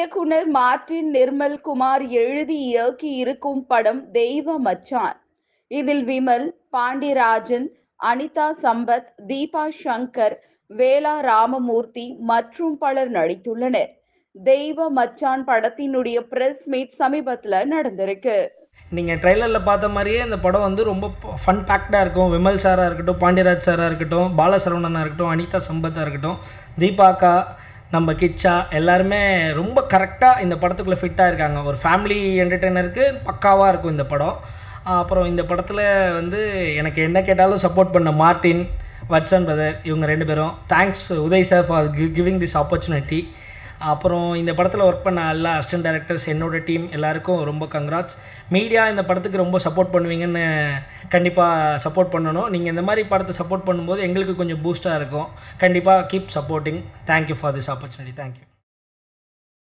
இயக்குனர் மார்டின் நிர்மல் குமார் எழுதி இயக்கி இருக்கும் படம் தெய்வ மச்சான் இதில் விமல் பாண்டியராஜன் அனிதா சம்பத் தீபா சங்கர் வேலா ராமமூர்த்தி மற்றும் பலர் நடித்துள்ளனர் தெய்வ மச்சான் படத்தினுடைய பிரஸ் மீட் சமீபத்துல நடந்திருக்கு நீங்கள் ட்ரெய்லரில் பார்த்த மாதிரியே இந்த படம் வந்து ரொம்ப ஃபன் பேக்டாக இருக்கும் விமல் சாராக இருக்கட்டும் பாண்டியராஜ் சாராக இருக்கட்டும் பாலசரவணனாக இருக்கட்டும் அனிதா சம்பத்தாக இருக்கட்டும் தீபாக்கா நம்ம கிச்சா எல்லாருமே ரொம்ப கரெக்டாக இந்த படத்துக்குள்ளே ஃபிட்டாக இருக்காங்க ஒரு ஃபேமிலி என்டர்டெய்னருக்கு பக்காவாக இருக்கும் இந்த படம் அப்புறம் இந்த படத்தில் வந்து எனக்கு என்ன கேட்டாலும் சப்போர்ட் பண்ண மார்ட்டின் வட்சன் பிரதர் இவங்க ரெண்டு பேரும் thanks Uday sir for giving this opportunity அப்புறம் இந்த படத்தில் ஒர்க் பண்ண எல்லா அசிஸ்டன்ட் டேரக்டர்ஸ் என்னோட டீம் எல்லாருக்கும் ரொம்ப கங்க்ராட்ஸ் மீடியா இந்த படத்துக்கு ரொம்ப சப்போர்ட் பண்ணுவீங்கன்னு கண்டிப்பாக சப்போர்ட் பண்ணணும் நீங்கள் இந்த மாதிரி படத்தை சப்போர்ட் பண்ணும்போது எங்களுக்கு கொஞ்சம் பூஸ்ட்டாக இருக்கும் கண்டிப்பாக keep supporting thank you for this opportunity thank you